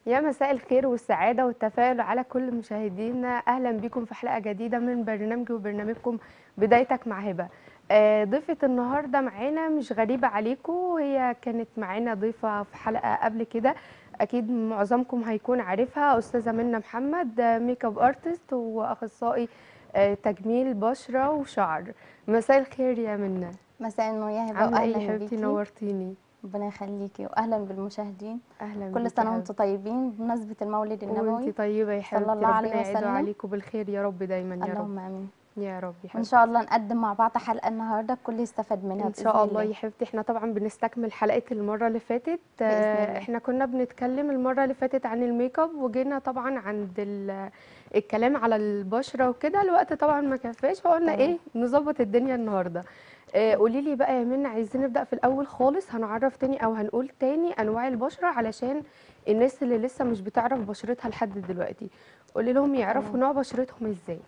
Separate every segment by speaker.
Speaker 1: يا مساء الخير والسعادة والتفاؤل على كل مشاهدينا أهلا بكم في حلقة جديدة من برنامجي وبرنامجكم بدايتك مع هبة آه، ضيفة النهاردة معانا مش غريبة عليكم هي كانت معانا ضيفة في حلقة قبل كده أكيد معظمكم هيكون عارفها أستاذة منى محمد آه، ميك اب ارتست وأخصائي آه، تجميل بشرة وشعر مساء الخير يا منى
Speaker 2: مساء النور يا هبه
Speaker 1: عاملة ايه
Speaker 2: واهلا
Speaker 1: يا حبيبتي
Speaker 2: بيكي
Speaker 1: نورتيني
Speaker 2: ربنا يخليكي واهلا بالمشاهدين
Speaker 1: أهلا
Speaker 2: كل
Speaker 1: بيكي
Speaker 2: سنه
Speaker 1: يا
Speaker 2: وانتم طيبين بمناسبه المولد
Speaker 1: وانتي
Speaker 2: النبوي
Speaker 1: طيبة يا
Speaker 2: صلى
Speaker 1: حبيبتي
Speaker 2: الله عليه
Speaker 1: ربنا يعيده
Speaker 2: وسلم.
Speaker 1: عليكم بالخير يا رب دايما يا رب
Speaker 2: اللهم امين
Speaker 1: يا رب يا
Speaker 2: وان
Speaker 1: حبيبتي
Speaker 2: شاء الله نقدم مع بعض حلقه النهارده الكل يستفاد منها
Speaker 1: ان
Speaker 2: بإذن
Speaker 1: شاء الله
Speaker 2: الله.
Speaker 1: يا حبيبتي احنا طبعا بنستكمل حلقة المرة اللي فاتت
Speaker 2: بإذن
Speaker 1: آه،
Speaker 2: الله.
Speaker 1: احنا كنا بنتكلم المرة اللي فاتت عن الميك اب وجينا طبعا عند ال- الكلام على البشرة وكده الوقت طبعا ما كفاش فقلنا
Speaker 2: تمام.
Speaker 1: ايه نظبط الدنيا النهاردة آه، قولي لي بقى يا منى عايزين نبدأ في الأول خالص هنعرف تاني أو هنقول تاني أنواع البشرة علشان الناس اللي لسه مش بتعرف بشرتها لحد دلوقتي قولي لهم يعرفوا
Speaker 2: تمام.
Speaker 1: نوع بشرتهم ازاي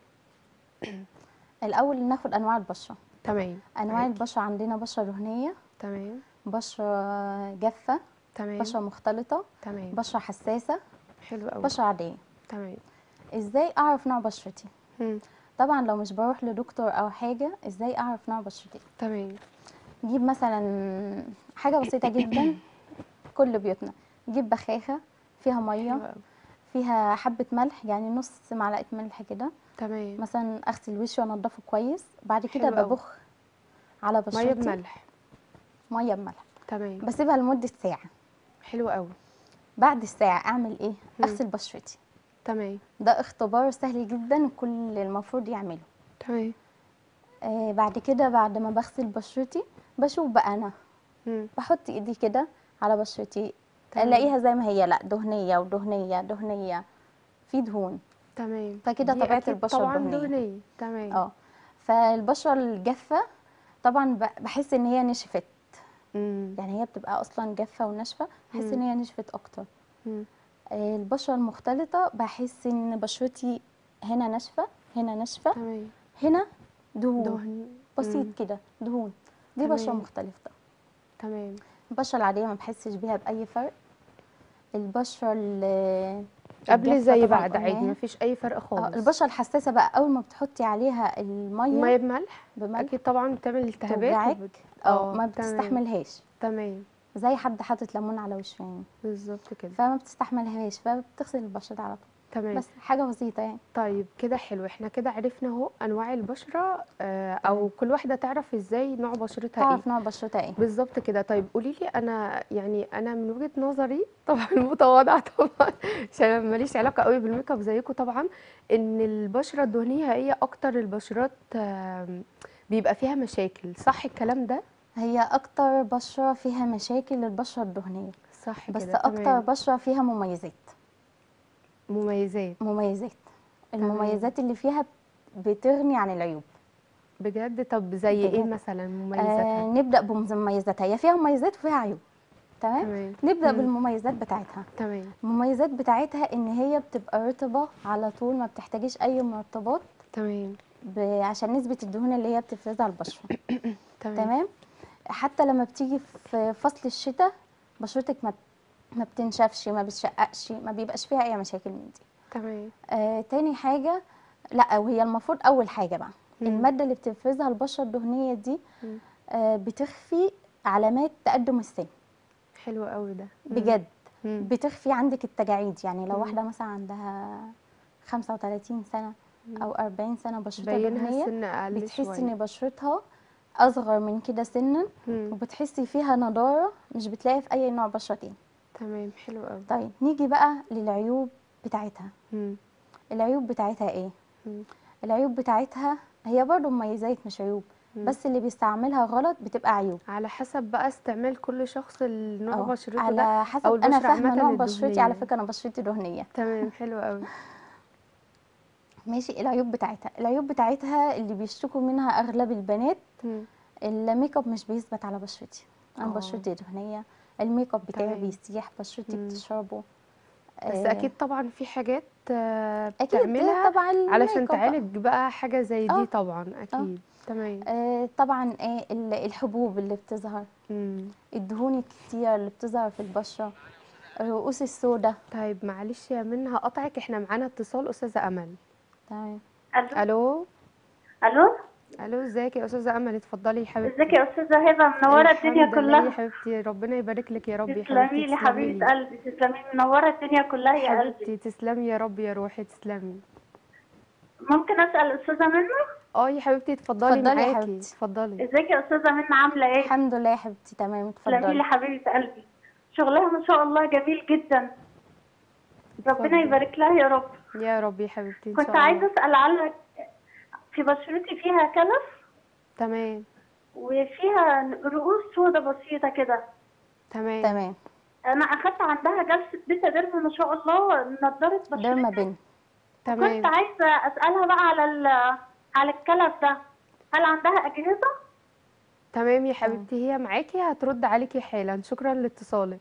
Speaker 2: الاول ناخد انواع البشره
Speaker 1: تمام
Speaker 2: انواع
Speaker 1: معاكي.
Speaker 2: البشره عندنا بشره دهنيه
Speaker 1: تمام
Speaker 2: بشره جافه
Speaker 1: تمام
Speaker 2: بشره مختلطه
Speaker 1: تمام
Speaker 2: بشره حساسه
Speaker 1: حلو قوي
Speaker 2: بشره عاديه
Speaker 1: تمام
Speaker 2: ازاي اعرف نوع بشرتي
Speaker 1: مم.
Speaker 2: طبعا لو مش بروح لدكتور او حاجه ازاي اعرف نوع بشرتي
Speaker 1: تمام
Speaker 2: نجيب مثلا حاجة بسيطة جدا كل بيوتنا نجيب بخاخة فيها
Speaker 1: حلو
Speaker 2: مية
Speaker 1: قوي
Speaker 2: فيها حبة ملح يعني نص معلقة ملح كده
Speaker 1: تمام
Speaker 2: مثلا أغسل وشي وأنضفه كويس بعد كده
Speaker 1: حلو أوي.
Speaker 2: ببخ على
Speaker 1: ميه
Speaker 2: بشرتي
Speaker 1: بملح
Speaker 2: مية بملح
Speaker 1: تمام
Speaker 2: بسيبها لمدة ساعة
Speaker 1: حلو قوي
Speaker 2: بعد الساعة أعمل إيه؟
Speaker 1: مم.
Speaker 2: أغسل بشرتي
Speaker 1: تمام
Speaker 2: ده اختبار سهل جدا كل المفروض يعمله
Speaker 1: تمام
Speaker 2: آه بعد كده بعد ما بغسل بشرتي بشوف بقى أنا
Speaker 1: مم.
Speaker 2: بحط إيدي كده على بشرتي
Speaker 1: تمام.
Speaker 2: الاقيها زي ما هي لا دهنيه ودهنيه دهنيه في دهون
Speaker 1: تمام
Speaker 2: فكده
Speaker 1: دي
Speaker 2: طبيعة
Speaker 1: أكيد
Speaker 2: البشرة
Speaker 1: طبعا
Speaker 2: الدهنية.
Speaker 1: دهنية تمام
Speaker 2: اه فالبشره الجافه طبعا ب- بحس ان هي نشفت
Speaker 1: مم.
Speaker 2: يعني هي بتبقى اصلا جافه وناشفه بحس ان
Speaker 1: مم.
Speaker 2: هي نشفت اكتر
Speaker 1: مم.
Speaker 2: آه، البشره المختلطه بحس ان بشرتي هنا ناشفه هنا ناشفه
Speaker 1: تمام
Speaker 2: هنا دهون
Speaker 1: دهن
Speaker 2: بسيط
Speaker 1: مم.
Speaker 2: كده دهون دي بشره
Speaker 1: تمام.
Speaker 2: مختلفه
Speaker 1: تمام
Speaker 2: البشره العاديه ما بحسش بيها باي فرق البشره ال-
Speaker 1: قبل
Speaker 2: الجافة
Speaker 1: زي
Speaker 2: طبعاً
Speaker 1: بعد عادي
Speaker 2: قلناها.
Speaker 1: مفيش أي فرق
Speaker 2: اه
Speaker 1: خالص
Speaker 2: البشره الحساسه بقى اول ما بتحطي عليها الميه
Speaker 1: ميه بملح
Speaker 2: بملح
Speaker 1: أكيد طبعا بتعمل التهابات
Speaker 2: توجعك
Speaker 1: وبت-
Speaker 2: اه ما
Speaker 1: تمام.
Speaker 2: بتستحملهاش
Speaker 1: تمام
Speaker 2: زي حد حاطط ليمون على وشه يعني
Speaker 1: بالظبط كده
Speaker 2: فما بتستحملهاش فبتغسل البشره على طول
Speaker 1: تمام
Speaker 2: بس حاجه بسيطه يعني
Speaker 1: طيب كده حلو احنا كده عرفنا اهو انواع البشره آه او
Speaker 2: تمام.
Speaker 1: كل واحده تعرف ازاي نوع بشرتها ايه
Speaker 2: تعرف نوع بشرتها ايه
Speaker 1: بالظبط كده طيب قولي لي انا يعني انا من وجهة نظري طبعا متواضعه طبعا عشان ماليش علاقه قوي بالميك اب زيكم طبعا ان البشره الدهنيه هي اكتر البشرات آم، بيبقى فيها مشاكل صح الكلام ده
Speaker 2: هي اكتر بشره فيها مشاكل البشره الدهنيه
Speaker 1: صح
Speaker 2: بس
Speaker 1: كده
Speaker 2: اكتر
Speaker 1: تمام.
Speaker 2: بشره فيها مميزات
Speaker 1: مميزات
Speaker 2: مميزات
Speaker 1: تمام.
Speaker 2: المميزات اللي فيها بتغني عن العيوب
Speaker 1: بجد طب زي ايه
Speaker 2: بجد.
Speaker 1: مثلا
Speaker 2: آه
Speaker 1: مميزاتها
Speaker 2: نبدا بمميزاتها هي فيها مميزات وفيها عيوب تمام
Speaker 1: تمام
Speaker 2: نبدا
Speaker 1: مم.
Speaker 2: بالمميزات بتاعتها
Speaker 1: تمام
Speaker 2: المميزات بتاعتها ان هي بتبقى رطبه على طول ما بتحتاجيش اي مرطبات
Speaker 1: تمام
Speaker 2: ب... عشان نسبه الدهون اللي هي بتفرزها البشره
Speaker 1: تمام
Speaker 2: تمام حتى لما بتيجي في فصل الشتاء بشرتك ما ما بتنشفش ما بتشققش ما بيبقاش فيها اي مشاكل من دي
Speaker 1: تمام
Speaker 2: آه تاني حاجه لا وهي المفروض اول حاجه بقى
Speaker 1: مم.
Speaker 2: الماده اللي بتفرزها البشره الدهنيه دي
Speaker 1: مم.
Speaker 2: آه بتخفي علامات تقدم السن
Speaker 1: حلو قوي ده مم.
Speaker 2: بجد
Speaker 1: مم.
Speaker 2: بتخفي عندك التجاعيد يعني لو
Speaker 1: مم.
Speaker 2: واحده مثلا عندها 35 سنه
Speaker 1: مم.
Speaker 2: او 40 سنه بشرتها
Speaker 1: بينها
Speaker 2: دهنيه
Speaker 1: السن اقل
Speaker 2: بتحسي
Speaker 1: شويه
Speaker 2: ان بشرتها اصغر من كده سنا
Speaker 1: مم.
Speaker 2: وبتحسي فيها نضاره مش بتلاقي في اي نوع بشره تاني
Speaker 1: تمام حلو قوي
Speaker 2: طيب نيجي بقى للعيوب بتاعتها
Speaker 1: مم.
Speaker 2: العيوب بتاعتها ايه
Speaker 1: مم.
Speaker 2: العيوب بتاعتها هي برضو مميزات مش عيوب
Speaker 1: مم.
Speaker 2: بس اللي بيستعملها غلط بتبقى عيوب
Speaker 1: على حسب بقى استعمال كل شخص النوع
Speaker 2: أه،
Speaker 1: بشرته ده
Speaker 2: على حسب
Speaker 1: أو
Speaker 2: انا
Speaker 1: البشرة
Speaker 2: فاهمه
Speaker 1: عامة
Speaker 2: نوع بشرتي على
Speaker 1: الدهنية.
Speaker 2: فكره انا بشرتي دهنيه
Speaker 1: تمام حلو قوي
Speaker 2: ماشي العيوب بتاعتها العيوب بتاعتها اللي بيشتكوا منها اغلب البنات
Speaker 1: مم.
Speaker 2: الميك اب مش بيثبت على بشرتي انا
Speaker 1: آه.
Speaker 2: بشرتي دهنيه الميك اب بتاعي
Speaker 1: تمام.
Speaker 2: بيسيح بشرتي
Speaker 1: مم.
Speaker 2: بتشربه
Speaker 1: بس
Speaker 2: آه،
Speaker 1: اكيد طبعا في حاجات آه،
Speaker 2: اكيد
Speaker 1: بتعملها
Speaker 2: طبعا
Speaker 1: علشان
Speaker 2: الميك اب
Speaker 1: تعالج بقى حاجه زي دي
Speaker 2: آه.
Speaker 1: طبعا اكيد تمام
Speaker 2: آه، طبعا ايه ال- الحبوب اللي بتظهر
Speaker 1: مم.
Speaker 2: الدهون الكتير اللي بتظهر في البشره الرؤوس السوداء
Speaker 1: طيب معلش يا منى هقطعك احنا معانا اتصال استاذه امل
Speaker 2: تمام
Speaker 3: الو
Speaker 1: الو
Speaker 3: الو
Speaker 1: الو ازيك يا استاذه امل اتفضلي يا حبيبتي
Speaker 3: ازيك يا استاذه هبه منوره الدنيا
Speaker 1: الحمد لله يا
Speaker 3: كلها
Speaker 1: حبيبتي ربنا يبارك لك يا رب يا
Speaker 3: تسلمي
Speaker 1: حبيبتي
Speaker 3: لي حبيبه قلبي تسلمي منوره الدنيا كلها يا قلبي
Speaker 1: حبيبتي تسلمي يا رب يا روحي تسلمي
Speaker 3: ممكن اسال الاستاذه منى
Speaker 1: اه يا حبيبتي اتفضلي
Speaker 2: اتفضلي يا
Speaker 1: معاكي
Speaker 2: حبيبتي.
Speaker 1: اتفضلي
Speaker 3: ازيك يا استاذه منى عامله ايه
Speaker 2: الحمد لله يا حبيبتي تمام
Speaker 3: تسلمي لي
Speaker 2: اتفضلي
Speaker 3: حبيبه قلبي شغلها ما شاء الله جميل جدا ربنا
Speaker 1: اتفضلي.
Speaker 3: يبارك لها يا رب
Speaker 1: يا رب يا حبيبتي ان
Speaker 3: كنت
Speaker 1: شاء الله
Speaker 3: عايزه اسال على في بشرتي فيها كلف
Speaker 1: تمام
Speaker 3: وفيها رؤوس سودة بسيطه كده
Speaker 1: تمام
Speaker 2: تمام
Speaker 3: انا اخدت عندها جلسه بيتا ديرما ما شاء الله نضاره
Speaker 2: ديرما
Speaker 3: بشرتي
Speaker 2: بين
Speaker 3: كنت
Speaker 1: تمام
Speaker 3: عايزه اسالها بقى على ال- على الكلف ده هل عندها اجهزه
Speaker 1: تمام يا حبيبتي هي معاكي هترد عليكي حالا شكرا لاتصالك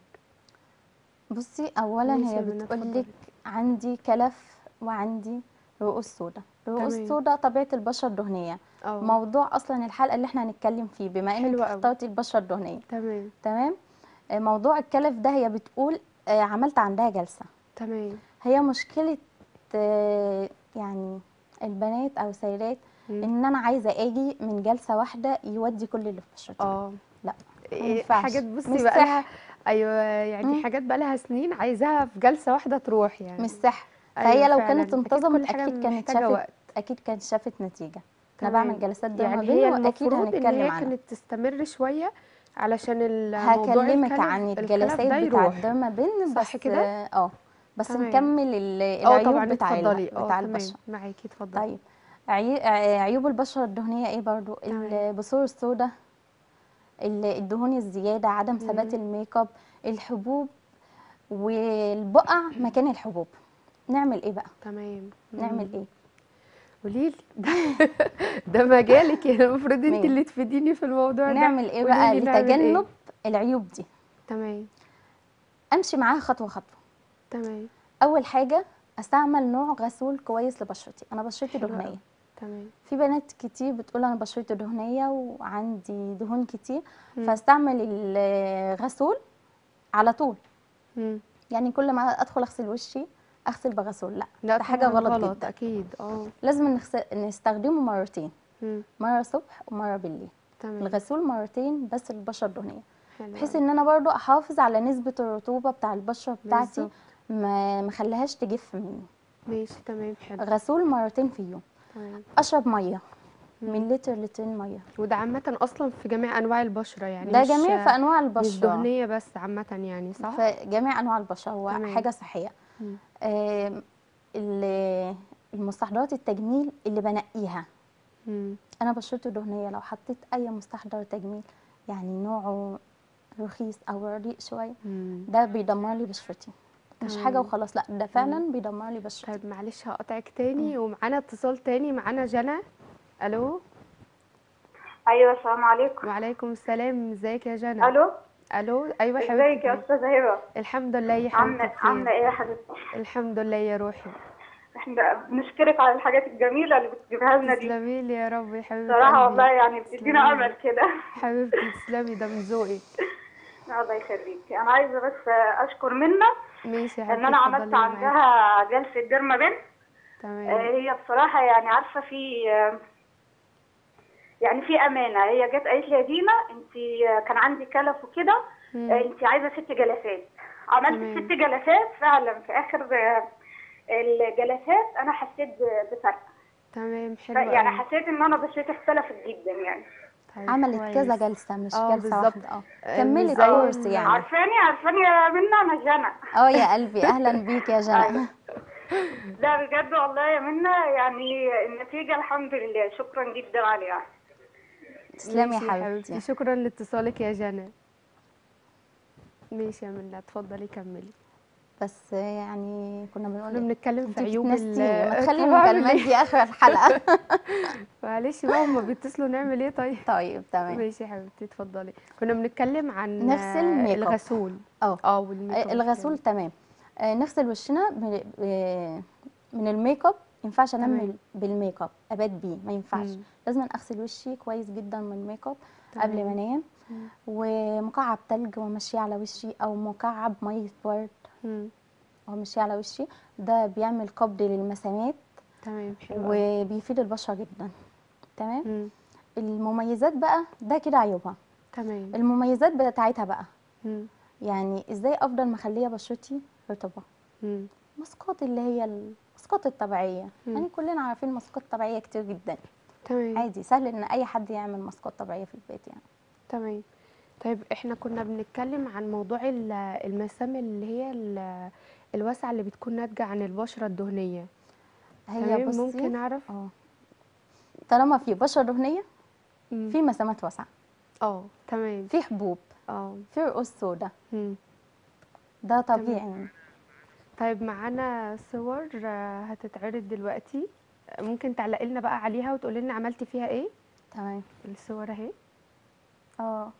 Speaker 2: بصي اولا
Speaker 1: ماشي
Speaker 2: هي
Speaker 1: يا منى،
Speaker 2: بتقول
Speaker 1: اتفضلي.
Speaker 2: لك عندي كلف وعندي رؤوس سوداء الرؤوس
Speaker 1: تمام.
Speaker 2: سوداء طبيعه البشره الدهنيه
Speaker 1: اه
Speaker 2: موضوع اصلا الحلقه اللي احنا هنتكلم فيه بما انك
Speaker 1: حلو أوي.
Speaker 2: اخترتي البشره الدهنيه
Speaker 1: تمام
Speaker 2: تمام آه، موضوع الكلف ده هي بتقول آه، عملت عندها جلسه
Speaker 1: تمام
Speaker 2: هي مشكله آه، يعني البنات او سيدات
Speaker 1: مم.
Speaker 2: ان انا عايزه اجي من جلسه واحده يودي كل اللي في بشرتي
Speaker 1: اه
Speaker 2: لا
Speaker 1: إيه،
Speaker 2: ينفعش.
Speaker 1: حاجات بصي
Speaker 2: مش
Speaker 1: بقى
Speaker 2: صح.
Speaker 1: لها ايوه يعني
Speaker 2: مم.
Speaker 1: حاجات بقى لها سنين عايزاها في جلسه واحده تروح يعني
Speaker 2: مش صح
Speaker 1: أيوة
Speaker 2: فهي لو
Speaker 1: فعلاً.
Speaker 2: كانت
Speaker 1: أكيد
Speaker 2: انتظمت
Speaker 1: كل حاجة
Speaker 2: اكيد كانت
Speaker 1: محتاجة
Speaker 2: شافت
Speaker 1: وقت.
Speaker 2: اكيد كانت شافت نتيجه انا
Speaker 1: تمام.
Speaker 2: بعمل جلسات دم
Speaker 1: يعني
Speaker 2: بين
Speaker 1: هي
Speaker 2: واكيد
Speaker 1: المفروض ان
Speaker 2: هنتكلم
Speaker 1: هي
Speaker 2: عنها
Speaker 1: كانت تستمر شويه علشان الموضوع
Speaker 2: هكلمك
Speaker 1: الكلف-
Speaker 2: عن
Speaker 1: الكلف
Speaker 2: الجلسات
Speaker 1: ده
Speaker 2: بتاع
Speaker 1: يروح
Speaker 2: الديرما بين
Speaker 1: صح
Speaker 2: بس
Speaker 1: كده؟
Speaker 2: اه بس
Speaker 1: تمام.
Speaker 2: نكمل ال-
Speaker 1: اه
Speaker 2: العيوب
Speaker 1: طبعا
Speaker 2: بتاع ال-
Speaker 1: اتفضلي اه
Speaker 2: بتاع
Speaker 1: تمام
Speaker 2: البشره
Speaker 1: معاكي اتفضلي
Speaker 2: طيب عي- ع- عيوب البشره الدهنيه ايه برضو
Speaker 1: تمام.
Speaker 2: البثور السوداء ال- الدهون الزياده عدم ثبات
Speaker 1: مم.
Speaker 2: الميك اب الحبوب والبقع مكان الحبوب نعمل ايه بقى
Speaker 1: تمام
Speaker 2: نعمل
Speaker 1: مم.
Speaker 2: ايه
Speaker 1: قوليلي ده, ده مجالك يعني المفروض انت
Speaker 2: ماشي.
Speaker 1: اللي تفيديني في الموضوع ده
Speaker 2: نعمل ايه بقى
Speaker 1: قوليلي نعمل إيه؟
Speaker 2: لتجنب العيوب دي
Speaker 1: تمام
Speaker 2: امشي معاها خطوه خطوه
Speaker 1: تمام
Speaker 2: اول حاجه استعمل نوع غسول كويس لبشرتي انا بشرتي
Speaker 1: حلو
Speaker 2: دهنيه
Speaker 1: أوي. تمام
Speaker 2: في بنات كتير بتقول انا بشرتي دهنيه وعندي دهون كتير
Speaker 1: مم.
Speaker 2: فاستعمل الغسول على طول
Speaker 1: مم.
Speaker 2: يعني كل ما ادخل اغسل وشي اغسل بغسول لا,
Speaker 1: لا
Speaker 2: ده حاجه
Speaker 1: طبعاً
Speaker 2: غلط, جدا
Speaker 1: اكيد اه
Speaker 2: لازم نغس- نستخدمه مرتين
Speaker 1: مم.
Speaker 2: مره الصبح ومره بالليل
Speaker 1: تمام
Speaker 2: الغسول مرتين بس للبشره الدهنيه
Speaker 1: حلو
Speaker 2: بحيث
Speaker 1: أوي.
Speaker 2: ان انا برضو احافظ على نسبه الرطوبه بتاع البشره بتاعتي
Speaker 1: بالظبط.
Speaker 2: ما مخليهاش تجف مني
Speaker 1: ماشي تمام حلو
Speaker 2: غسول مرتين في اليوم
Speaker 1: تمام
Speaker 2: اشرب ميه
Speaker 1: مم.
Speaker 2: من لتر لترين ميه
Speaker 1: وده عامة أصلا في جميع أنواع البشرة يعني
Speaker 2: ده
Speaker 1: مش
Speaker 2: جميع في انواع
Speaker 1: مش
Speaker 2: البشره
Speaker 1: دهنية بس عامة يعني صح؟
Speaker 2: في جميع انواع البشره هو
Speaker 1: تمام.
Speaker 2: حاجه صحيه
Speaker 1: مم.
Speaker 2: آم، ال- المستحضرات التجميل اللي بنقيها
Speaker 1: مم.
Speaker 2: انا بشرتي دهنيه لو حطيت اي مستحضر تجميل يعني نوعه رخيص او رديء شويه
Speaker 1: مم.
Speaker 2: ده بيدمر لي بشرتي مش
Speaker 1: تمام.
Speaker 2: حاجه وخلاص لا ده فعلا بيدمر لي بشرتي
Speaker 1: طيب معلش هقطعك تاني ومعانا اتصال تاني معانا جنى ألو
Speaker 3: ايوه السلام عليكم
Speaker 1: وعليكم السلام ازيك يا جنى
Speaker 3: الو
Speaker 1: ألو أيوة
Speaker 3: ازيك يا
Speaker 1: حبيبتي
Speaker 3: استاذه هبه
Speaker 1: الحمد لله يا
Speaker 3: عامله
Speaker 1: حبيبتي
Speaker 3: عامله
Speaker 1: بخير
Speaker 3: ايه يا حبيبتي
Speaker 1: الحمد لله يا روحي
Speaker 3: احنا بنشكرك على الحاجات الجميله اللي بتجيبها لنا دي
Speaker 1: تسلمي لي يا رب يا حبيبتي
Speaker 3: صراحه والله يعني بتدينا
Speaker 1: تسلمي.
Speaker 3: امل كده
Speaker 1: حبيبتي تسلمي ده من ذوقك
Speaker 3: الله يخليكي انا عايزه بس اشكر منى
Speaker 1: ماشي يا حبيبتي
Speaker 3: ان انا عملت
Speaker 1: اتفضلي معاكي.
Speaker 3: عندها جلسه ديرما بنت
Speaker 1: تمام
Speaker 3: هي بصراحة يعني عارفة في يعني في أمانة هي جت قالت لي يا دينا أنت كان عندي كلف وكده
Speaker 1: مم.
Speaker 3: أنت عايزة ست جلسات عملت
Speaker 1: تمام.
Speaker 3: ست جلسات فعلا في آخر الجلسات أنا حسيت ب- بفرق
Speaker 1: تمام
Speaker 3: ف-
Speaker 1: حلو
Speaker 3: يعني
Speaker 1: أوي.
Speaker 3: حسيت إن أنا بشرتي اختلفت جدا يعني
Speaker 1: طيب
Speaker 2: عملت
Speaker 1: كويس.
Speaker 2: كذا جلسه مش
Speaker 1: اه
Speaker 2: جلسه
Speaker 1: بالظبط.
Speaker 2: واحده اه
Speaker 1: آه،
Speaker 2: كملي
Speaker 1: مش زي
Speaker 2: الكورس
Speaker 1: ال-
Speaker 2: يعني
Speaker 3: عارفاني عارفاني يا منى أنا جنى
Speaker 2: اه يا قلبي اهلا بيك يا جنى
Speaker 3: أيوة. لا بجد والله يا منى يعني النتيجة الحمد لله شكرا جدا عليها
Speaker 2: تسلمي
Speaker 1: ماشي
Speaker 2: يا حبيبتي
Speaker 1: شكرا لاتصالك يا جنى ماشي يا منى اتفضلي كملي
Speaker 2: بس يعني كنا
Speaker 1: احنا
Speaker 2: بنقول
Speaker 1: بنتكلم في
Speaker 2: انت
Speaker 1: عيوب ال-
Speaker 2: بتنسيني ما تخلي
Speaker 1: طب أعمل
Speaker 2: المكالمات
Speaker 1: إيه؟
Speaker 2: دي اخر الحلقه
Speaker 1: معلش بقى هما بيتصلوا نعمل ايه طيب
Speaker 2: طيب تمام
Speaker 1: ماشي يا حبيبتي اتفضلي كنا بنتكلم عن
Speaker 2: نغسل
Speaker 1: آه،
Speaker 2: ميك اب.
Speaker 1: الغسول
Speaker 2: اه
Speaker 1: اه والميك اب
Speaker 2: الغسول تمام آه، نغسل وشنا ب- ب- من الميك اب ما ينفعش انام
Speaker 1: تمام.
Speaker 2: بالميك اب ابات بيه ما ينفعش
Speaker 1: مم.
Speaker 2: لازم اغسل وشي كويس جدا من الميك اب
Speaker 1: تمام.
Speaker 2: قبل ما انام
Speaker 1: مم.
Speaker 2: ومكعب تلج وامشيه على وشي او مكعب ميه ورد
Speaker 1: مم.
Speaker 2: هو مش على وشي ده بيعمل قبض للمسامات
Speaker 1: تمام حلو قوي.
Speaker 2: وبيفيد البشره جدا تمام
Speaker 1: مم.
Speaker 2: المميزات بقى ده كده عيوبها
Speaker 1: تمام
Speaker 2: المميزات بتاعتها بقى
Speaker 1: مم.
Speaker 2: يعني ازاي افضل مخليه بشرتي رطبه
Speaker 1: مم.
Speaker 2: ماسكات اللي هي الماسكات الطبيعيه
Speaker 1: مم.
Speaker 2: يعني كلنا عارفين ماسكات طبيعيه كتير جدا
Speaker 1: تمام
Speaker 2: عادي سهل ان اي حد يعمل ماسكات طبيعيه في البيت يعني
Speaker 1: تمام طيب احنا كنا بنتكلم عن موضوع ال- المسام اللي هي ال- الواسعة اللي بتكون ناتجة عن البشرة الدهنية
Speaker 2: هي
Speaker 1: تمام
Speaker 2: بصي
Speaker 1: ممكن اعرف
Speaker 2: اه طالما في بشره دهنيه
Speaker 1: مم.
Speaker 2: في مسامات واسعه
Speaker 1: اه تمام
Speaker 2: في حبوب
Speaker 1: اه
Speaker 2: في رؤوس سودا
Speaker 1: مم.
Speaker 2: ده طبيعي يعني.
Speaker 1: طيب معانا صور آه، هتتعرض دلوقتي ممكن تعلقي لنا بقى عليها وتقولي لنا عملتي فيها ايه
Speaker 2: تمام
Speaker 1: الصور اهي
Speaker 2: اه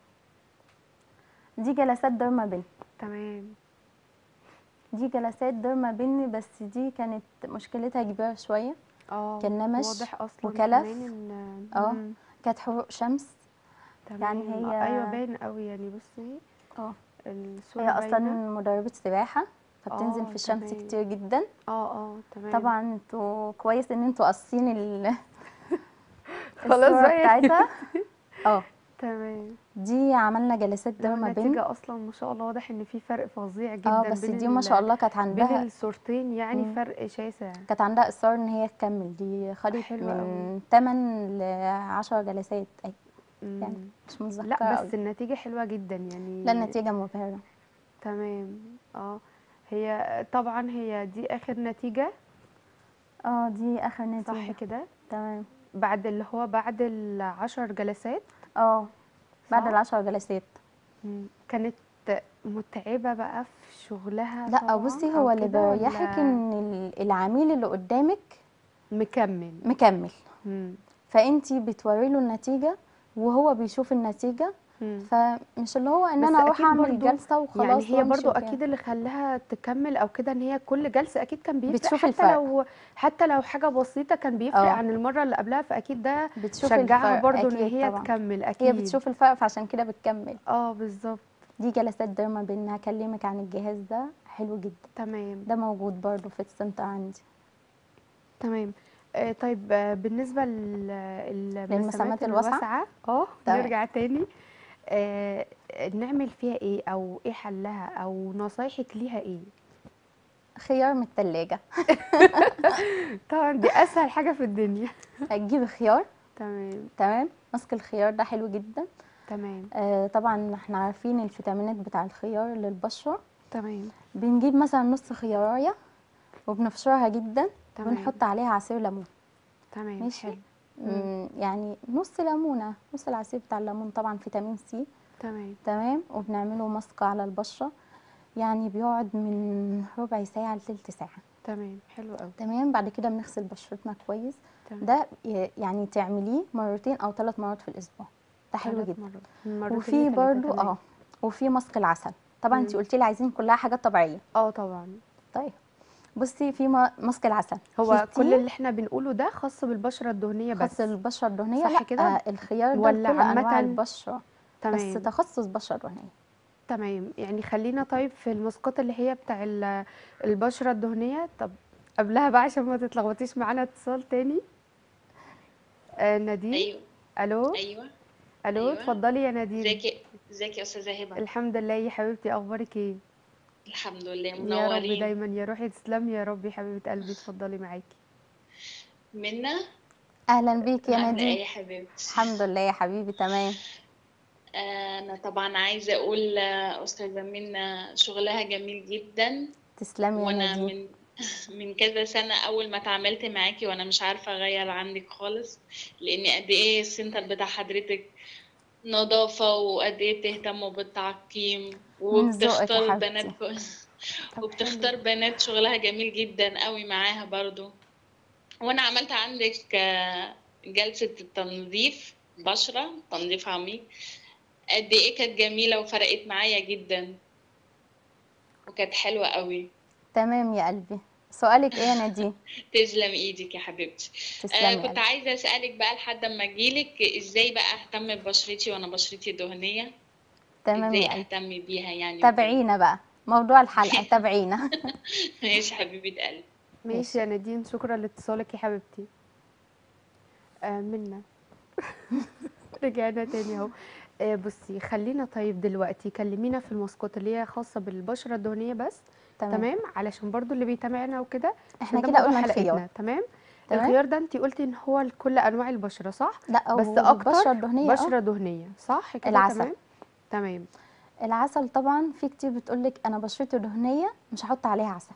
Speaker 2: دي جلسات ديرما بن
Speaker 1: تمام
Speaker 2: دي جلسات ديرما بن بس دي كانت مشكلتها كبيره شويه
Speaker 1: اه
Speaker 2: كان نمش
Speaker 1: واضح اصلا
Speaker 2: وكلف.
Speaker 1: كمان ان
Speaker 2: اه.
Speaker 1: مم.
Speaker 2: كانت حروق شمس
Speaker 1: تمام
Speaker 2: يعني
Speaker 1: آه،
Speaker 2: هي-
Speaker 1: ايوه باين قوي يعني بصي
Speaker 2: اه
Speaker 1: الصورة
Speaker 2: هي اصلا
Speaker 1: باينة.
Speaker 2: مدربه سباحه فبتنزل
Speaker 1: اه،
Speaker 2: في الشمس
Speaker 1: تمام.
Speaker 2: كتير جدا
Speaker 1: اه اه تمام
Speaker 2: طبعا انتوا كويس ان انتوا قاصين ال
Speaker 1: خلاص
Speaker 2: الصورة
Speaker 1: بقى.
Speaker 2: بتاعتها اه
Speaker 1: تمام
Speaker 2: دي عملنا جلسات
Speaker 1: لو
Speaker 2: ديرما بن
Speaker 1: النتيجة اصلا ما شاء الله واضح ان في فرق فظيع جدا
Speaker 2: اه بس
Speaker 1: بين
Speaker 2: دي ما
Speaker 1: ال-
Speaker 2: شاء الله كانت
Speaker 1: بين
Speaker 2: عندها
Speaker 1: الصورتين يعني
Speaker 2: مم.
Speaker 1: فرق شاسع
Speaker 2: كانت عندها اصرار ان هي تكمل دي خدت
Speaker 1: حلوة
Speaker 2: من 8 ل 10 جلسات أي
Speaker 1: مم.
Speaker 2: يعني مش متذكره
Speaker 1: لا
Speaker 2: أوي.
Speaker 1: بس النتيجة حلوة جدا يعني
Speaker 2: لا النتيجه مبهره
Speaker 1: تمام اه هي طبعا هي دي اخر نتيجة
Speaker 2: اه دي اخر
Speaker 1: صح
Speaker 2: نتيجه
Speaker 1: كده
Speaker 2: تمام
Speaker 1: بعد اللي هو بعد العشر جلسات
Speaker 2: اه بعد
Speaker 1: صح؟
Speaker 2: العشر جلسات
Speaker 1: مم. كانت متعبة بقى في شغلها
Speaker 2: لا
Speaker 1: طبعا
Speaker 2: بصي
Speaker 1: أو
Speaker 2: هو اللي
Speaker 1: كده
Speaker 2: بيريحك
Speaker 1: ولا
Speaker 2: ان ال- العميل اللي قدامك
Speaker 1: مكمل
Speaker 2: مكمل
Speaker 1: مم.
Speaker 2: فانتي بتوري له النتيجه وهو بيشوف النتيجه
Speaker 1: مم.
Speaker 2: فمش اللي هو ان
Speaker 1: بس
Speaker 2: انا اروح
Speaker 1: أكيد
Speaker 2: اعمل
Speaker 1: برضو
Speaker 2: جلسه وخلاص
Speaker 1: يعني هي
Speaker 2: وأمشي
Speaker 1: برضو
Speaker 2: وكده.
Speaker 1: اكيد اللي خلاها تكمل او كده ان هي كل جلسه اكيد كان بيفرق
Speaker 2: بتشوف
Speaker 1: حتى
Speaker 2: الفرق.
Speaker 1: لو حتى لو حاجه بسيطه كان بيفرق
Speaker 2: اه.
Speaker 1: عن المره اللي قبلها فاكيد ده
Speaker 2: بتشوف
Speaker 1: شجعها
Speaker 2: الفرق
Speaker 1: برضو ان
Speaker 2: أكيد
Speaker 1: هي
Speaker 2: طبعا.
Speaker 1: تكمل
Speaker 2: هي
Speaker 1: اكيد
Speaker 2: بتشوف الفرق فعشان كده بتكمل
Speaker 1: اه بالظبط
Speaker 2: دي جلسات ديرما بان هكلمك عن الجهاز ده حلو جدا
Speaker 1: تمام
Speaker 2: ده موجود برضو في السنتر عندي
Speaker 1: تمام آه طيب آه، بالنسبه لل-
Speaker 2: للمسامات
Speaker 1: للمسامات
Speaker 2: الواسعة؟
Speaker 1: الواسعه اه
Speaker 2: تمام.
Speaker 1: نرجع تاني آه نعمل فيها ايه او ايه حلها او نصايحك ليها ايه
Speaker 2: خيار من التلاجة
Speaker 1: طبعا دي اسهل حاجه في الدنيا
Speaker 2: هتجيبي خيار
Speaker 1: تمام
Speaker 2: تمام ماسك الخيار ده حلو جدا
Speaker 1: تمام
Speaker 2: آه طبعا احنا عارفين الفيتامينات بتاع الخيار للبشرة
Speaker 1: تمام
Speaker 2: بنجيب مثلا نص خياراية وبنفشرها جدا
Speaker 1: تمام.
Speaker 2: ونحط عليها عصير ليمون
Speaker 1: تمام
Speaker 2: ماشي
Speaker 1: حلو
Speaker 2: مم، يعني نص ليمونة نص العصير بتاع الليمون طبعا فيتامين سي
Speaker 1: تمام
Speaker 2: تمام وبنعمله ماسك على البشرة يعني بيقعد من ربع ساعة لتلت ساعة
Speaker 1: تمام حلو قوي
Speaker 2: تمام بعد كده بنغسل بشرتنا كويس
Speaker 1: تمام
Speaker 2: ده ي- يعني تعمليه مرتين او ثلاث مرات في الاسبوع ده حلو
Speaker 1: ثلاث
Speaker 2: جدا
Speaker 1: مرات. من مرتين
Speaker 2: وفي
Speaker 1: لتلاتة،
Speaker 2: برضو
Speaker 1: تمام.
Speaker 2: اه وفي ماسك العسل طبعا انت
Speaker 1: مم.
Speaker 2: قلتي لي عايزين كلها حاجات طبيعيه
Speaker 1: اه طبعا
Speaker 2: طيب بصي في ما- ماسك العسل
Speaker 1: هو
Speaker 2: في
Speaker 1: كل
Speaker 2: تين
Speaker 1: اللي احنا بنقوله ده خاص بالبشره الدهنيه
Speaker 2: خاص
Speaker 1: بس
Speaker 2: البشره الدهنيه
Speaker 1: صح
Speaker 2: لا
Speaker 1: كده؟
Speaker 2: آه الخيار ده
Speaker 1: ولا
Speaker 2: لكل انواع
Speaker 1: عامة؟
Speaker 2: البشره بس
Speaker 1: تمام
Speaker 2: تخصص بشره دهنيه
Speaker 1: تمام يعني خلينا طيب في الماسكات اللي هي بتاع ال- البشره الدهنيه طب قبلها بقى عشان ما تتلخبطيش معانا اتصال تاني آه نادين
Speaker 4: ايوه
Speaker 1: الو
Speaker 4: ايوه
Speaker 1: الو
Speaker 4: أيوة.
Speaker 1: اتفضلي يا نادين
Speaker 4: ازيك ازيك يا استاذه هبه
Speaker 1: الحمد لله يا حبيبتي اخبارك ايه
Speaker 4: الحمد لله
Speaker 1: يا رب
Speaker 4: منورين
Speaker 1: دايما يا روحي تسلمي يا رب يا حبيبه قلبي اتفضلي معاكي
Speaker 4: منا
Speaker 2: اهلا بيك يا
Speaker 4: عامله ايه
Speaker 2: نادين
Speaker 4: يا حبيبتي
Speaker 2: الحمد لله يا حبيبي تمام
Speaker 4: آه، انا طبعا عايزه اقول آه، استاذه منا شغلها جميل جدا
Speaker 2: تسلمي يا
Speaker 4: وانا
Speaker 2: نادين
Speaker 4: من من كذا سنه اول ما اتعاملت معاكي وانا مش عارفه اغير عنك خالص لاني قد ايه السنتر بتاع حضرتك نظافه وقد ايه بتهتموا بالتعقيم
Speaker 2: من ذوقك يا
Speaker 4: وبتختار
Speaker 2: حبيبتي.
Speaker 4: بنات كو-
Speaker 1: طب
Speaker 4: وبتختار بنات شغلها جميل جدا قوي معاها برضو وانا عملت عندك آه، جلسة التنظيف بشرة تنظيف عميق قد ايه كانت جميلة وفرقت معايا جدا وكانت حلوة قوي
Speaker 2: تمام يا قلبي سؤالك ايه يا نادين
Speaker 4: تسلم ايدك يا حبيبتي آه
Speaker 2: تسلمي يا
Speaker 4: كنت
Speaker 2: قلبي
Speaker 4: عايزة اسألك بقى لحد ما اجيلك ازاي بقى اهتم ببشرتي وانا بشرتي دهنية
Speaker 2: تمام
Speaker 4: ازاي
Speaker 2: يا قلبي
Speaker 4: اهتم بيها يعني وكده.
Speaker 2: تابعينا بقى موضوع الحلقه تابعينا
Speaker 4: ماشي حبيبة قلبي
Speaker 1: ماشي يا نادين شكرا لاتصالك يا حبيبتي آه منا رجعنا تاني اهو آه بصي خلينا طيب دلوقتي كلمينا في الماسكات اللي هي خاصة بالبشرة الدهنية بس تمام, تمام؟ علشان برضو اللي بيتابعنا وكده
Speaker 2: احنا
Speaker 1: عشان ده
Speaker 2: كده
Speaker 1: موضوع
Speaker 2: قلنا
Speaker 1: حلقتنا
Speaker 2: الخيار
Speaker 1: تمام
Speaker 2: تمام.
Speaker 1: الخيار ده انت قلتي ان هو لكل انواع البشرة صح
Speaker 2: لا
Speaker 1: بس
Speaker 2: هو
Speaker 1: اكتر
Speaker 2: البشره الدهنيه
Speaker 1: بشرة دهنية صح كده
Speaker 2: العسل.
Speaker 1: تمام تمام
Speaker 2: اه العسل طبعا في كتير بتقولك انا بشرتي دهنيه مش هحط عليها عسل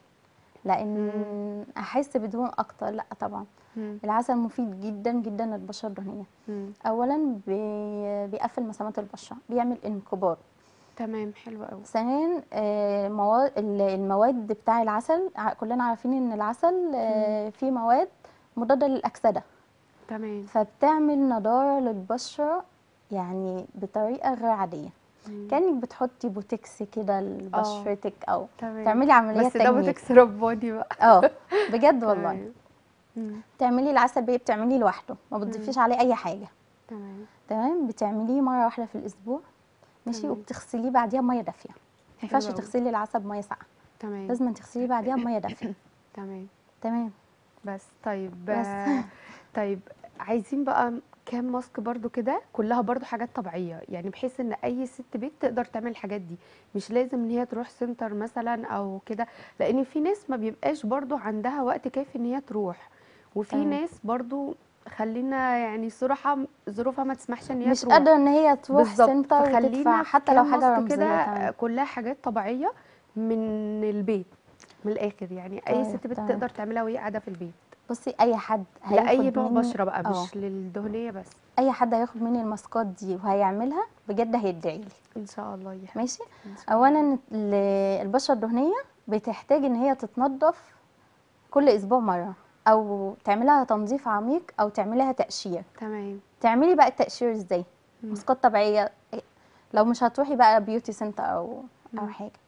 Speaker 2: لان احس بدهون اكتر لا طبعا
Speaker 1: مم.
Speaker 2: العسل مفيد جدا جدا للبشره الدهنيه
Speaker 1: مم.
Speaker 2: اولا بي- بيقفل مسامات البشره بيعمل انكبار
Speaker 1: تمام حلو قوي
Speaker 2: ثانيا آه، مواد المواد بتاع العسل ع- كلنا عارفين ان العسل آه، فيه مواد مضاده للاكسده
Speaker 1: تمام
Speaker 2: فبتعمل نضاره للبشره يعني بطريقه غير عاديه
Speaker 1: مم.
Speaker 2: كانك بتحطي بوتكس كده لبشرتك او
Speaker 1: تمام
Speaker 2: تعملي عمليه
Speaker 1: بس ده
Speaker 2: تجميل
Speaker 1: بوتكس رباني بقى
Speaker 2: اه بجد والله
Speaker 1: تمام. مم.
Speaker 2: تعملي العسل بيه بتعمليه لوحده ما بتضيفيش عليه اي حاجه
Speaker 1: تمام
Speaker 2: تمام بتعمليه مره واحده في الاسبوع ماشي
Speaker 1: تمام.
Speaker 2: وبتغسليه بعديها بميه دافيه ما ينفعش
Speaker 1: أوي.
Speaker 2: تغسلي العسل بميه ساقعه
Speaker 1: تمام
Speaker 2: لازم تغسليه بعديها بميه دافيه
Speaker 1: تمام
Speaker 2: تمام
Speaker 1: بس طيب
Speaker 2: بس.
Speaker 1: آه، طيب عايزين بقى كام ماسك برضو كده كلها برضو حاجات طبيعية يعني بحيث ان اي ست بيت تقدر تعمل الحاجات دي مش لازم ان هي تروح سنتر مثلا او كده لان في ناس ما بيبقاش برضو عندها وقت كافي ان هي تروح وفي
Speaker 2: تمام.
Speaker 1: ناس برضو خلينا يعني صراحة ظروفها ما تسمحش ان هي
Speaker 2: مش
Speaker 1: تروح
Speaker 2: قادره ان هي تروح
Speaker 1: بالظبط
Speaker 2: سنتر
Speaker 1: فخلينا
Speaker 2: وتدفع
Speaker 1: في
Speaker 2: حتى لو
Speaker 1: كام
Speaker 2: حاجه
Speaker 1: ماسك
Speaker 2: رمزيه
Speaker 1: كده
Speaker 2: تمام
Speaker 1: كلها حاجات طبيعية من البيت من الاخر يعني اي
Speaker 2: طيب،
Speaker 1: ست بيت
Speaker 2: تمام.
Speaker 1: تقدر تعملها وهي قاعده في البيت
Speaker 2: بصي اي حد
Speaker 1: لاي
Speaker 2: هياخد
Speaker 1: نوع
Speaker 2: مني
Speaker 1: بشره بقى
Speaker 2: اه.
Speaker 1: مش للدهنيه بس
Speaker 2: اي حد هياخد مني الماسكات دي وهيعملها بجد هيدعي لي
Speaker 1: ان شاء الله يا حبيبتي
Speaker 2: ماشي
Speaker 1: إن شاء الله.
Speaker 2: اولا ال- البشره الدهنيه بتحتاج ان هي تتنضف كل اسبوع مره او تعملها تنظيف عميق او تعملها تقشير
Speaker 1: تمام
Speaker 2: تعملي بقى التقشير ازاي
Speaker 1: مم.
Speaker 2: ماسكات طبيعيه لو مش هتروحي بقى بيوتي سنتر او او
Speaker 1: مم.
Speaker 2: حاجه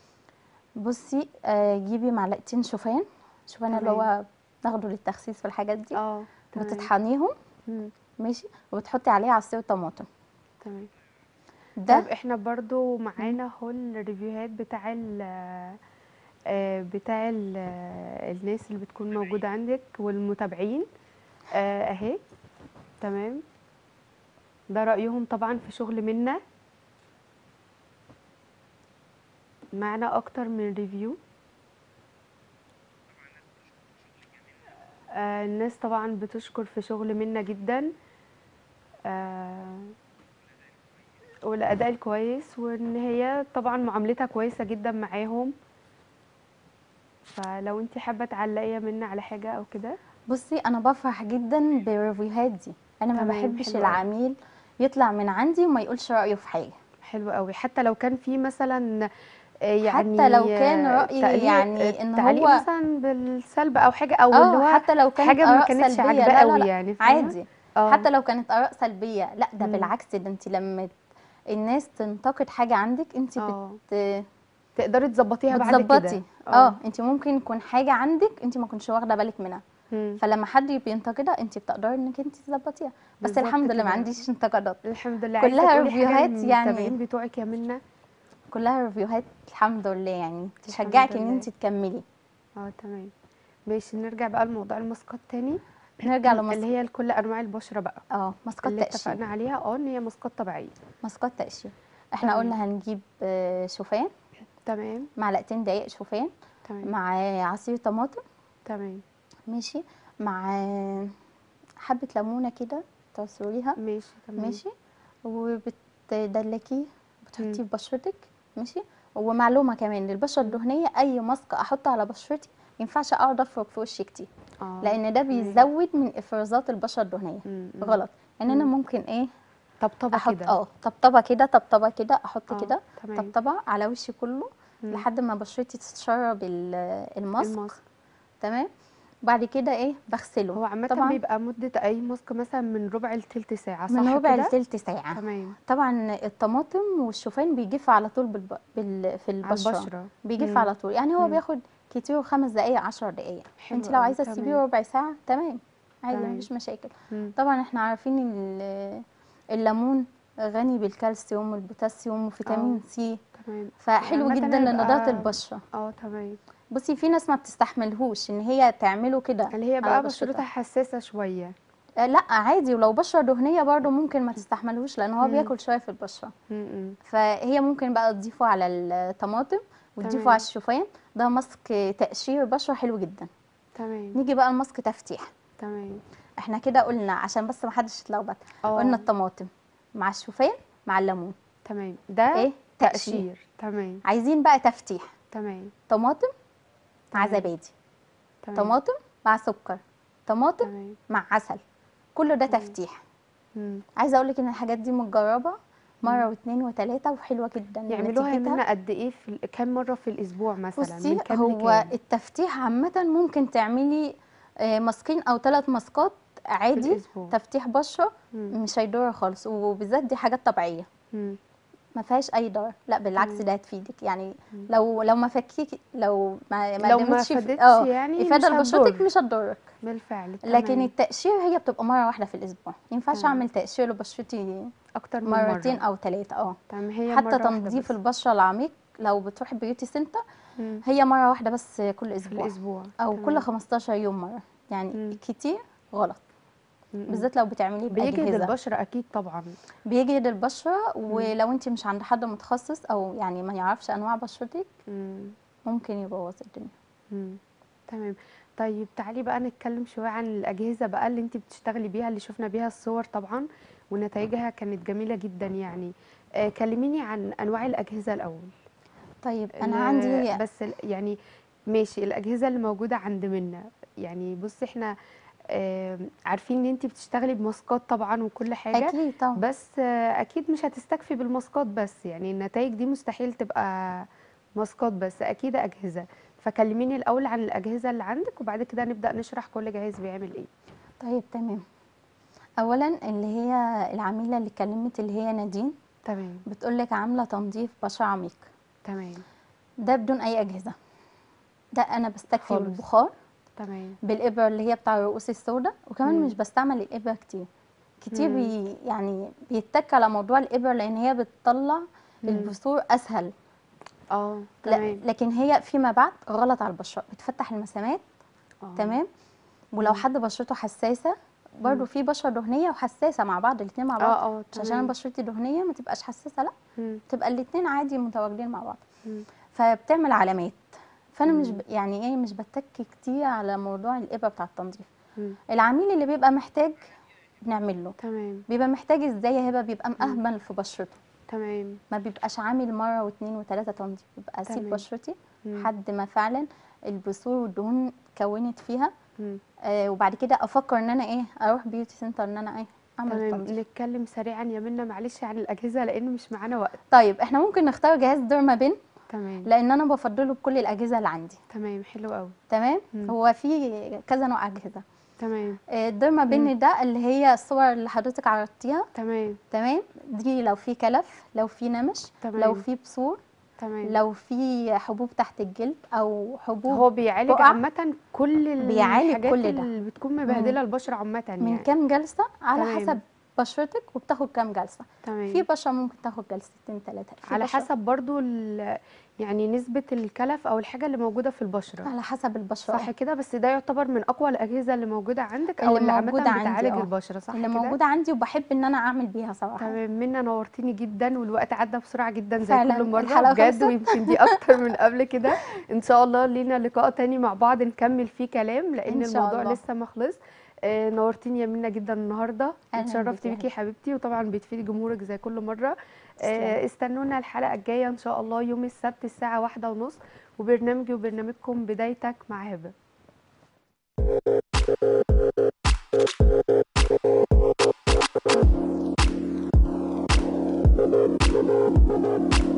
Speaker 2: بصي آه، جيبي معلقتين شوفان شوفان اللي
Speaker 1: تمام.
Speaker 2: هو ناخده للتخسيس في الحاجات دي
Speaker 1: اه تمام
Speaker 2: بتطحنيهم
Speaker 1: مم.
Speaker 2: ماشي وبتحطي عليه عصير طماطم
Speaker 1: تمام
Speaker 2: ده
Speaker 1: طب احنا برضو معانا اهو الريفيوهات بتاع ال آه، بتاع ال الناس اللي بتكون موجوده عندك والمتابعين آه، اهي تمام ده رايهم طبعا في شغل منا معنا اكتر من ريفيو آه، الناس طبعا بتشكر في شغل منا جدا آه، والاداء الكويس وان هي طبعا معاملتها كويسه جدا معاهم فلو انت حابه تعلقي يا منى على حاجه او كده
Speaker 2: بصي انا بفرح جدا بالريفيوهات دي انا ما
Speaker 1: تمام،
Speaker 2: بحبش
Speaker 1: حلو أوي.
Speaker 2: العميل يطلع من عندي وما يقولش رايه في حاجه
Speaker 1: حلو قوي حتى لو كان في مثلا آه، يعني
Speaker 2: حتى لو كان
Speaker 1: آه،
Speaker 2: رأي
Speaker 1: تعليق-
Speaker 2: يعني
Speaker 1: آه،
Speaker 2: إن
Speaker 1: تعليق
Speaker 2: هو-
Speaker 1: مثلا بالسلب او حاجه او اللي
Speaker 2: اه
Speaker 1: هو
Speaker 2: حتى لو كانت
Speaker 1: حاجه ما
Speaker 2: آراء
Speaker 1: كانتش
Speaker 2: سلبية،
Speaker 1: عاجباه
Speaker 2: لا، لا،
Speaker 1: قوي
Speaker 2: لا،
Speaker 1: يعني فاهمة؟
Speaker 2: عادي
Speaker 1: اه
Speaker 2: حتى لو كانت اراء سلبيه لا ده
Speaker 1: مم.
Speaker 2: بالعكس ده انت لما الناس تنتقد حاجه عندك انت
Speaker 1: اه
Speaker 2: بت...
Speaker 1: تقدري تظبطيها بعد
Speaker 2: بتظبطي
Speaker 1: كده
Speaker 2: اه انت ممكن يكون حاجه عندك انت ما كنتش واخده بالك منها
Speaker 1: مم.
Speaker 2: فلما حد بينتقدها انت بتقدري انك انت تظبطيها بس
Speaker 1: بالظبط
Speaker 2: الحمد لله ما
Speaker 1: كده.
Speaker 2: عنديش انتقادات
Speaker 1: الحمد لله
Speaker 2: كلها
Speaker 1: عايزة تقولي حاجة
Speaker 2: ريفيوهات يعني.
Speaker 1: للمتابعين بتوعك يا منى
Speaker 2: كلها ريفيوهات الحمد لله يعني تشجعك ان
Speaker 1: لله.
Speaker 2: انت تكملي
Speaker 1: اه تمام ماشي نرجع بقى لموضوع الماسكات تاني
Speaker 2: نرجع
Speaker 1: اللي
Speaker 2: لماسك
Speaker 1: هي لكل انواع البشره بقى
Speaker 2: اه ماسكات
Speaker 1: اللي
Speaker 2: تقشير
Speaker 1: اتفقنا عليها اه ان هي ماسكات طبيعيه
Speaker 2: ماسكات تقشير احنا
Speaker 1: تمام.
Speaker 2: قلنا هنجيب آه، شوفان
Speaker 1: تمام
Speaker 2: معلقتين دقيق شوفان
Speaker 1: تمام
Speaker 2: مع عصير طماطم
Speaker 1: تمام
Speaker 2: ماشي مع حبة ليمونة كده تعصريها
Speaker 1: ماشي تمام
Speaker 2: ماشي وبتدلكيه بتحطيه
Speaker 1: مم.
Speaker 2: في بشرتك ماشي ومعلومة كمان للبشرة الدهنية أي ماسك أحطه على بشرتي مينفعش أقعد أفرك في وشي كتير
Speaker 1: اه
Speaker 2: لأن ده بيزود من إفرازات البشرة الدهنية
Speaker 1: مم، مم.
Speaker 2: غلط يعني أنا
Speaker 1: مم.
Speaker 2: ممكن إيه
Speaker 1: طبطبه
Speaker 2: أحط
Speaker 1: كده
Speaker 2: اه طبطبة كده طبطبة كده أحط
Speaker 1: آه،
Speaker 2: كده
Speaker 1: تمام
Speaker 2: طبطبة على وشي كله
Speaker 1: مم.
Speaker 2: لحد ما بشرتي تتشرب ال- الماسك
Speaker 1: الماسك
Speaker 2: تمام بعد كده ايه بغسله
Speaker 1: هو عامه
Speaker 2: طبعا
Speaker 1: بيبقى مده اي ماسك مثلا من ربع لتلت ساعه صح
Speaker 2: من ربع
Speaker 1: كده
Speaker 2: لتلت ساعة
Speaker 1: تمام
Speaker 2: طبعا الطماطم والشوفان بيجف على طول بالب... بال... في
Speaker 1: على
Speaker 2: البشرة
Speaker 1: البشره
Speaker 2: بيجف
Speaker 1: مم.
Speaker 2: على طول يعني هو
Speaker 1: مم.
Speaker 2: بياخد كتير خمس دقايق عشر دقايق
Speaker 1: حلو
Speaker 2: انت لو
Speaker 1: أوي،
Speaker 2: عايزة تسيبيه
Speaker 1: تمام.
Speaker 2: ربع ساعة تمام عادي
Speaker 1: تمام.
Speaker 2: مفيش مشاكل
Speaker 1: مم.
Speaker 2: طبعا احنا عارفين ال- الليمون غني بالكالسيوم والبوتاسيوم وفيتامين
Speaker 1: آه.
Speaker 2: سي
Speaker 1: تمام
Speaker 2: فحلو
Speaker 1: عامة
Speaker 2: جدا لنضاره
Speaker 1: هيبقى-
Speaker 2: البشره
Speaker 1: اه تمام
Speaker 2: بصي في ناس ما بتستحملهوش ان هي تعمله كده
Speaker 1: اللي هي
Speaker 2: على
Speaker 1: بقى
Speaker 2: بشرتها.
Speaker 1: بشرتها حساسة شوية
Speaker 2: آه، لا عادي ولو بشره دهنيه برضو ممكن ما تستحملهوش لان هو
Speaker 1: مم.
Speaker 2: بياكل شويه في البشره
Speaker 1: م-م.
Speaker 2: فهي ممكن بقى تضيفه على الطماطم وتضيفه
Speaker 1: تمام.
Speaker 2: على الشوفان ده ماسك تقشير بشره حلو جدا
Speaker 1: تمام
Speaker 2: نيجي بقى الماسك تفتيح
Speaker 1: تمام
Speaker 2: احنا كده قلنا عشان بس ما حدش يتلخبط
Speaker 1: اه
Speaker 2: قلنا الطماطم مع الشوفان مع الليمون
Speaker 1: تمام ده
Speaker 2: ايه تقشير
Speaker 1: تقشير تمام
Speaker 2: عايزين بقى تفتيح
Speaker 1: تمام
Speaker 2: طماطم مع
Speaker 1: تمام.
Speaker 2: زبادي
Speaker 1: تمام
Speaker 2: طماطم مع سكر طماطم
Speaker 1: تمام
Speaker 2: مع عسل كله ده
Speaker 1: تمام.
Speaker 2: تفتيح
Speaker 1: مم.
Speaker 2: عايزه اقول لك ان الحاجات دي متجربه مره واثنين وثلاثه وحلوه جدا
Speaker 1: يعملوها
Speaker 2: نتيجتها.
Speaker 1: منها قد ايه في ال- كام مرة في الأسبوع مثلا
Speaker 2: بصي
Speaker 1: من كام
Speaker 2: هو
Speaker 1: لكام
Speaker 2: التفتيح عامه ممكن تعملي آه، ماسكين او ثلاث ماسكات
Speaker 1: في
Speaker 2: عادي
Speaker 1: الأسبوع
Speaker 2: تفتيح بشره
Speaker 1: مم.
Speaker 2: مش هيضر خالص وبالذات دي حاجات طبيعيه
Speaker 1: مم.
Speaker 2: ما فيهاش اي ضرر لا بالعكس
Speaker 1: مم.
Speaker 2: ده هتفيدك يعني
Speaker 1: مم.
Speaker 2: لو لو ما فكيك لو ما ما
Speaker 1: لو ما
Speaker 2: قدمتش في-
Speaker 1: فادتش
Speaker 2: اه
Speaker 1: يعني
Speaker 2: افاده
Speaker 1: مش
Speaker 2: لبشرتك
Speaker 1: هتضر.
Speaker 2: مش هتضرك
Speaker 1: بالفعل
Speaker 2: لكن
Speaker 1: تمام.
Speaker 2: التقشير هي بتبقى مره واحده في الاسبوع ما ينفعش
Speaker 1: تمام.
Speaker 2: اعمل تقشير لبشرتي
Speaker 1: أكتر من
Speaker 2: مرتين
Speaker 1: مرة
Speaker 2: او ثلاثه اه
Speaker 1: تمام هي
Speaker 2: حتى
Speaker 1: مرة واحدة
Speaker 2: تنظيف
Speaker 1: بس.
Speaker 2: البشره العميق لو بتروح بيوتي سنتر
Speaker 1: مم.
Speaker 2: هي مره واحده بس كل
Speaker 1: في
Speaker 2: اسبوع
Speaker 1: الأسبوع
Speaker 2: او
Speaker 1: تمام.
Speaker 2: كل 15 يوم مره يعني
Speaker 1: مم.
Speaker 2: كتير غلط
Speaker 1: مم.
Speaker 2: بالذات لو بتعمليه
Speaker 1: بيجهد
Speaker 2: باجهزه
Speaker 1: البشرة أكيد طبعا
Speaker 2: بيجهد البشره ولو انت مش عند حد متخصص او يعني ما يعرفش انواع بشرتك
Speaker 1: مم.
Speaker 2: ممكن يبوظ الدنيا
Speaker 1: مم. تمام طيب تعالي بقى نتكلم شوية عن الأجهزة بقى اللي انت بتشتغلي بيها اللي شفنا بيها الصور طبعا ونتائجها كانت جميلة جدا يعني آه كلميني عن أنواع الأجهزة الأول
Speaker 2: طيب انا
Speaker 1: ال-
Speaker 2: عندي
Speaker 1: بس ال- يعني ماشي الأجهزة اللي موجودة عند منا يعني بصي احنا آه عارفين ان انت بتشتغلي بماسكات طبعا وكل حاجة
Speaker 2: اكيد طبعا
Speaker 1: بس آه، اكيد مش هتستكفي بالماسكات بس يعني النتائج دي مستحيل تبقى ماسكات بس اكيد اجهزه فكلميني الاول عن الاجهزه اللي عندك وبعد كده نبدا نشرح كل جهاز بيعمل ايه
Speaker 2: طيب تمام اولا اللي هي العميله اللي كلمت اللي هي نادين
Speaker 1: تمام
Speaker 2: بتقولك عامله تنظيف بشره عميق
Speaker 1: تمام
Speaker 2: ده بدون اي اجهزه ده انا بستكفي
Speaker 1: خالص.
Speaker 2: بالبخار
Speaker 1: تمام
Speaker 2: بالابره اللي هي بتاع الرؤوس السوداء وكمان
Speaker 1: مم.
Speaker 2: مش بستعمل الابره كتير كتير
Speaker 1: مم.
Speaker 2: بي يعني بيتك على موضوع الابره لان هي بتطلع
Speaker 1: مم.
Speaker 2: البثور اسهل
Speaker 1: اه
Speaker 2: لا
Speaker 1: تمام
Speaker 2: لكن هي فيما بعد غلط على البشره بتفتح المسامات
Speaker 1: آه.
Speaker 2: تمام ولو
Speaker 1: مم.
Speaker 2: حد بشرته حساسه برضو
Speaker 1: مم.
Speaker 2: في بشره دهنيه وحساسه مع بعض الاثنين مع بعض
Speaker 1: اه اه
Speaker 2: مش عشان
Speaker 1: تمام
Speaker 2: أنا بشرتي دهنيه ما تبقاش حساسه لا
Speaker 1: مم.
Speaker 2: تبقى الاثنين عادي متواجدين مع بعض
Speaker 1: مم.
Speaker 2: فبتعمل علامات فانا مش
Speaker 1: مم.
Speaker 2: ب... يعني ايه مش بتك كتير على موضوع الابره بتاع التنظيف
Speaker 1: مم.
Speaker 2: العميل اللي بيبقى محتاج بنعمل له
Speaker 1: تمام
Speaker 2: بيبقى محتاج ازاي يا هبه بيبقى مأهمل في بشرته
Speaker 1: تمام
Speaker 2: ما بيبقاش عامل مره واثنين وثلاثه تنظيف بيبقى اسيب
Speaker 1: تمام.
Speaker 2: بشرتي
Speaker 1: مم.
Speaker 2: لحد ما فعلا البثور والدهون كونت فيها
Speaker 1: مم.
Speaker 2: آه وبعد كده افكر ان انا ايه اروح بيوتي سنتر ان انا ايه اعمل
Speaker 1: تمام
Speaker 2: التنظيف
Speaker 1: نتكلم سريعا يا منى معلش عن الاجهزه لان مش معانا وقت
Speaker 2: طيب احنا ممكن نختار جهاز ديرما بين
Speaker 1: تمام
Speaker 2: لان انا بفضله بكل الاجهزه اللي عندي
Speaker 1: تمام حلو قوي
Speaker 2: تمام
Speaker 1: مم.
Speaker 2: هو في كذا نوع اجهزه
Speaker 1: تمام
Speaker 2: آه، الديرما بين ده اللي هي الصور اللي حضرتك عرضتيها
Speaker 1: تمام
Speaker 2: تمام دي لو في كلف لو في نمش
Speaker 1: تمام.
Speaker 2: لو في بثور
Speaker 1: تمام
Speaker 2: لو في حبوب تحت الجلد او حبوب
Speaker 1: هو بيعالج
Speaker 2: بقع.
Speaker 1: عامة كل
Speaker 2: بيعالج
Speaker 1: الحاجات
Speaker 2: كل ده.
Speaker 1: اللي بتكون مبهدلة البشرة عامة
Speaker 2: من
Speaker 1: يعني
Speaker 2: كام جلسه على
Speaker 1: تمام.
Speaker 2: حسب بشرتك وبتاخد كام جلسه
Speaker 1: تمام
Speaker 2: في بشره ممكن تاخد جلستين ثلاثه
Speaker 1: على حسب برضو ال- يعني نسبة الكلف أو الحاجة اللي موجودة في البشرة
Speaker 2: على حسب البشره
Speaker 1: صح كده بس ده يعتبر من أقوى الأجهزة اللي موجودة عندك أو
Speaker 2: اللي
Speaker 1: اللي عامة
Speaker 2: موجودة عندي،
Speaker 1: بتعالج
Speaker 2: آه.
Speaker 1: البشرة صح
Speaker 2: اللي
Speaker 1: كده
Speaker 2: موجوده عندي وبحب ان انا اعمل بيها صراحه
Speaker 1: تمام منى نورتيني جدا والوقت عدى بسرعة جدا زي
Speaker 2: فعلاً،
Speaker 1: كل مرة
Speaker 2: الحلقة
Speaker 1: بجد
Speaker 2: خلصت.
Speaker 1: ويمكن دي أكتر من قبل كده إن شاء الله لينا لقاء تاني مع بعض نكمل فيه كلام لأن
Speaker 2: إن شاء
Speaker 1: الموضوع
Speaker 2: الله.
Speaker 1: لسه ما خلص آه، نورتيني يا منى جدا النهارده
Speaker 2: أهلاً
Speaker 1: اتشرفت
Speaker 2: بيكي يا
Speaker 1: بيكي حبيبتي وطبعا بتفيدي جمهورك زي كل مرة آه،
Speaker 2: تسلمي.
Speaker 1: استنونا الحلقة الجاية إن شاء الله يوم السبت الساعة واحدة ونص وبرنامجي وبرنامجكم بدايتك مع هبة